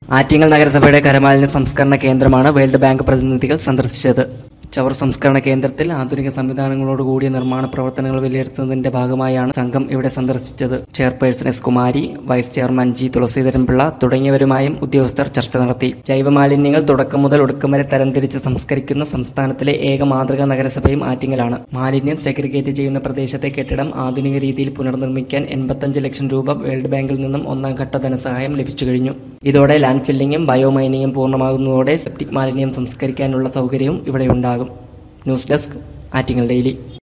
ആറ്റിങ്ങൽ നഗരസഭയുടെ കരമാലിന്യ സംസ്കരണ കേന്ദ്രമാണ് വേൾഡ് ബാങ്ക് പ്രതിനിധികൾ സന്ദർശിച്ചത് ചവർ സംസ്കരണ കേന്ദ്രത്തിൽ ആധുനിക സംവിധാനങ്ങളോടുകൂടിയ നിർമ്മാണ പ്രവർത്തനങ്ങൾ വിലയിരുത്തുന്നതിന്റെ ഭാഗമായാണ് സംഘം ഇവിടെ സന്ദർശിച്ചത് chairperson S Kumari vice chairman G Thulaseedharan Pillai തുടങ്ങിയവരുമായും ഉദ്യോഗസ്ഥർ ചർച്ച നടത്തി ജൈവമാലിന്യങ്ങൾ തുടക്കം മുതൽ ഒടുക്കം വരെ തരംതിരിച്ച് സംസ്കരിക്കുന്ന സംസ്ഥാനത്തിലെ ഏക മാതൃകാ നഗരസഭയും ആറ്റിങ്ങലാണ് മാലിന്യം സെഗ്രിഗേറ്റ് ചെയ്യുന്ന പ്രദേശത്തെ കെട്ടിടം ആധുനിക രീതിയിൽ പുനർനിർമ്മിക്കാൻ എൺപത്തഞ്ച് ലക്ഷം രൂപ വേൾഡ് ബാങ്കിൽ നിന്നും ഒന്നാം ഘട്ട ധനസഹായം ലഭിച്ചു കഴിഞ്ഞു ഇതോടെ ലാൻഡ് ഫില്ലിങ്ങും ബയോമൈനിങ്ങും പൂർണ്ണമാകുന്നതോടെ സെപ്റ്റിക് മാലിന്യം സംസ്കരിക്കാനുള്ള സൗകര്യവും ഇവിടെയുണ്ടാകും ന്യൂസ് ഡെസ്ക് ആറ്റിങ്ങൽ ഡെയിലി